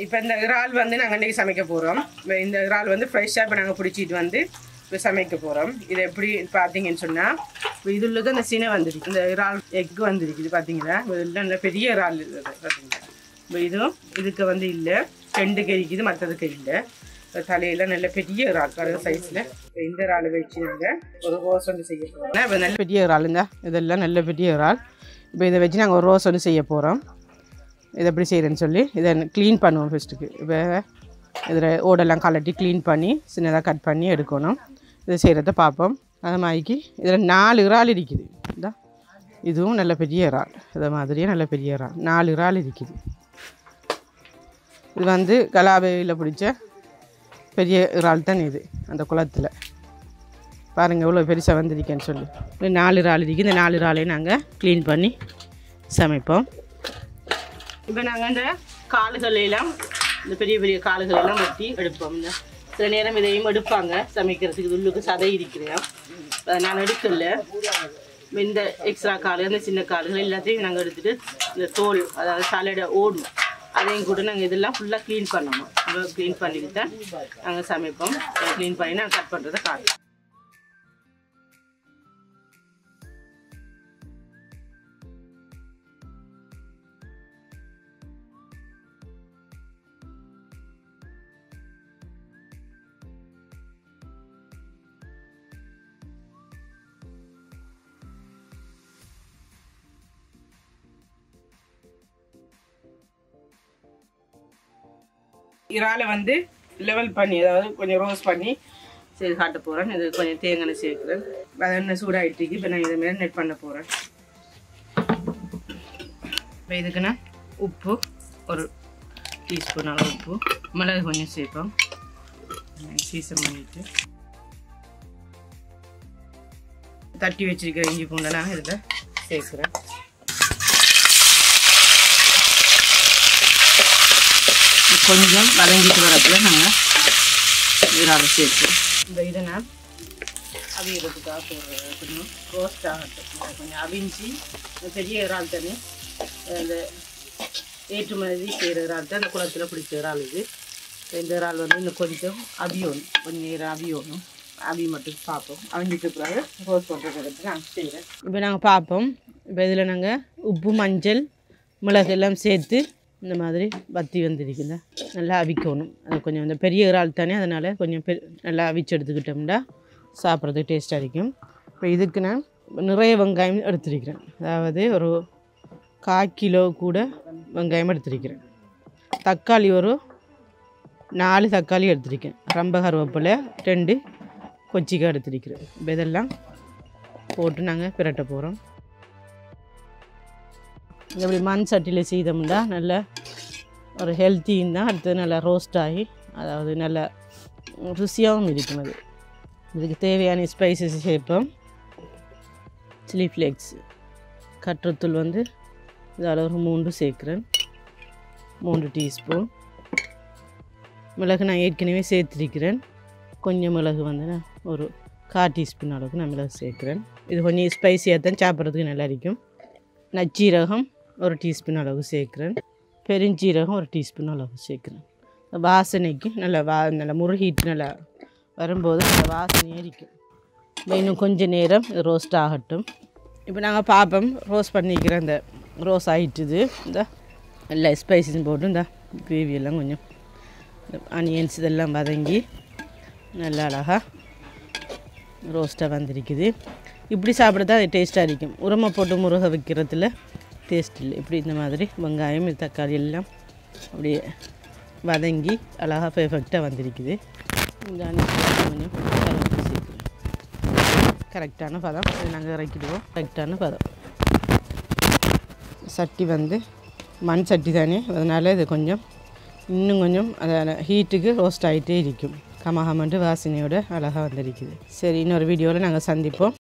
இப்போ இந்த இறால் வந்து நாங்கள் இன்றைக்கி சமைக்க போகிறோம் இந்த இறால் வந்து ஃப்ரெஷ்ஷாக இப்போ நாங்கள் பிடிச்சிட்டு வந்து இப்போ சமைக்க போகிறோம் இது எப்படி பார்த்தீங்கன்னு சொன்னால் இப்போ இதுல தான் இந்த சினை வந்துருக்கு இந்த இறால் எக் வந்துருக்குது பார்த்தீங்களா இதில் நல்ல பெரிய இறால் இது பார்த்தீங்களா இப்போ இதுவும் இதுக்கு வந்து இல்லை ரெண்டு கறிக்குது மற்றதுக்கு இல்லை இப்போ தலையில நல்ல பெரிய இறால் பாருங்க சைஸில் இந்த இறால் வச்சு நாங்கள் ஒரு ரோஸ் ஒன்று செய்ய போகிறோம் இப்போ நல்ல பெரிய இறால் இந்த இதெல்லாம் நல்ல பெரிய இறால் இப்போ இதை வச்சு நாங்கள் ஒரு ரோஸ் ஒன்று செய்ய போகிறோம் இதை எப்படி செய்கிறேன்னு சொல்லி இதை க்ளீன் பண்ணுவோம் ஃபஸ்ட்டுக்கு இப்போ இதில் ஓடெல்லாம் கலட்டி க்ளீன் பண்ணி சின்னதாக கட் பண்ணி எடுக்கணும் இதை செய்கிறத பார்ப்போம் அது மாதிரிக்கு இதில் நாலு இறால் இருக்குது இதா இதுவும் நல்ல பெரிய இறால் இதை மாதிரியே நல்ல பெரிய இறால் நாலு இறால் இருக்குது இது வந்து கலாபையில் பிடிச்ச பெரிய இறால் தான் இது அந்த குளத்தில் பாருங்கள் எவ்வளோ பெருசாக வந்திருக்கேன்னு சொல்லி இந்த நாலு இறால் இருக்குது இந்த நாலு இறாலையும் நாங்கள் க்ளீன் பண்ணி சமைப்போம் இப்போ நாங்கள் இந்த காலுகள் எல்லாம் இந்த பெரிய பெரிய காலுகள் எல்லாம் வெட்டி எடுப்போம் இந்த சில நேரம் இதையும் எடுப்பாங்க சமைக்கிறதுக்கு இது உள்ளுக்கு சதை இருக்கிறேன் அதை நான் எடுக்கல இப்ப இந்த எக்ஸ்ட்ரா காலு இந்த சின்ன காலுகள் எல்லாத்தையும் நாங்கள் எடுத்துட்டு இந்த தோல் அதாவது சாலடை ஓடும் அதையும் கூட நாங்கள் இதெல்லாம் ஃபுல்லாக க்ளீன் பண்ணணும் க்ளீன் பண்ணிட்டு தான் நாங்கள் சமைப்போம் க்ளீன் பண்ணி நாங்கள் கட் பண்ணுறதை காட்டுவோம் இறாலை வந்து லெவல் பண்ணி அதாவது கொஞ்சம் ரோஸ் பண்ணி சரி காட்ட போகிறேன் இது கொஞ்சம் தேங்காய் சேர்க்குறேன் அது என்ன சூடாகிட்டு இப்போ நான் இதை மேரினேட் பண்ண போகிறேன் இப்போ இதுக்கு நான் உப்பு ஒரு டீஸ்பூன் அளவு உப்பு மிளகு கொஞ்சம் சேர்ப்போம் சீசன் பண்ணிட்டு தட்டி வச்சிருக்கிற இஞ்சி பூண்டை நான் இதில் சேர்க்குறேன் கொஞ்சம் வதங்கிட்டு வரத்துல நாங்கள் இறாவை சேர்ப்போம் இந்த இதை நான் அவியறதுக்காக போடணும் ரோஸ்ட் ஆகட்டும் இதை கொஞ்சம் அவிஞ்சி இந்த பெரிய இறால் தண்ணி இந்த ஏற்றுமதி செய்கிற இறால் தான் இந்த குளத்தில் பிடிச்ச இறால் இது இந்த இறால் வந்து இன்னும் கொஞ்சம் அவியணும் கொஞ்சம் நேரம் அவியணும் அவி மட்டும் பார்ப்போம் அவிஞ்சிட்டு பிறகு ரோஸ் பண்ணுறது நான் செய்கிறேன் இப்போ நாங்கள் பார்ப்போம் இப்போ இதில் நாங்கள் உப்பு மஞ்சள் மிளகு எல்லாம் சேர்த்து இந்த மாதிரி வத்தி வந்திருக்குதா நல்லா அவிக்கணும் அது கொஞ்சம் இந்த பெரிய இறால் தானே அதனால் கொஞ்சம் பெ நல்லா அவிச்சு எடுத்துக்கிட்டோம்னா சாப்பிட்றதுக்கு டேஸ்ட்டாக இருக்கும் இப்போ இதுக்கு நான் நிறைய வெங்காயம் எடுத்திருக்கிறேன் அதாவது ஒரு கால் கிலோ கூட வெங்காயம் எடுத்திருக்கிறேன் தக்காளி ஒரு நாலு தக்காளி எடுத்திருக்கேன் ரொம்ப கருவேப்பிலை ரெண்டு கொச்சிக்காய் எடுத்திருக்கிறேன் இப்போ இதெல்லாம் போட்டு நாங்கள் பிரட்ட போகிறோம் இப்படி மண் சட்டியில் செய்தோம்னா நல்ல ஒரு ஹெல்த்தியும் தான் அடுத்தது நல்லா ரோஸ்ட் ஆகி அதாவது நல்ல ருசியாகவும் இருக்கும் அது இதுக்கு தேவையான ஸ்பைசஸ் சேர்ப்போம் சில்லி ஃப்ளேக்ஸ் கட்டுறத்தூள் வந்து இதால் ஒரு மூன்று சேர்க்குறேன் மூன்று டீஸ்பூன் மிளகு நான் ஏற்கனவே சேர்த்துருக்கிறேன் கொஞ்சம் மிளகு வந்து நான் ஒரு கால் டீஸ்பூன் அளவுக்கு நான் மிளகு சேர்க்குறேன் இது கொஞ்சம் ஸ்பைஸியாக தான் சாப்பிட்றதுக்கு நல்லா இருக்கும் நச்சீரகம் ஒரு டீஸ்பூன் அளவு சேர்க்குறேன் பெருஞ்சீரகம் ஒரு டீஸ்பூன் அளவு சேர்க்குறேன் வாசனைக்கு நல்லா வா நல்லா முருகிட்டு நல்லா வரும்போது நல்ல வாசனையாக இருக்கும் இப்போ இன்னும் கொஞ்சம் நேரம் ரோஸ்ட் ஆகட்டும் இப்போ நாங்கள் பார்ப்போம் ரோஸ்ட் பண்ணிக்கிறோம் இந்த ரோஸ் ஆகிட்டுது இந்த எல்லா ஸ்பைசஸும் போட்டு இந்த கிரேவி எல்லாம் கொஞ்சம் ஆனியன்ஸ் இதெல்லாம் வதங்கி நல்லா அழகாக ரோஸ்ட்டாக வந்திருக்குது இப்படி சாப்பிட தான் அது டேஸ்ட்டாக இருக்கும் உரமை போட்டு முருக வைக்கிறதுல டேஸ்ட் இல்லை இப்படி இந்த மாதிரி வெங்காயம் இது தக்காளி எல்லாம் அப்படியே வதங்கி அழகாக பெர்ஃபெக்டாக வந்திருக்குது இந்த அனைத்து கொஞ்சம் கருவேப்பிலை சேர்க்குறேன் கரெக்டான பதம் இது நாங்கள் இறக்கிடுவோம் கரெக்டான பதம் சட்டி வந்து மண் சட்டி தானே அதனால் இது கொஞ்சம் இன்னும் கொஞ்சம் அதை ஹீட்டுக்கு ரோஸ்ட் ஆகிட்டே இருக்கும் கமகமன்ட்டு வாசனையோட அழகாக வந்திருக்குது சரி இன்னொரு வீடியோவில் நாங்கள் சந்திப்போம்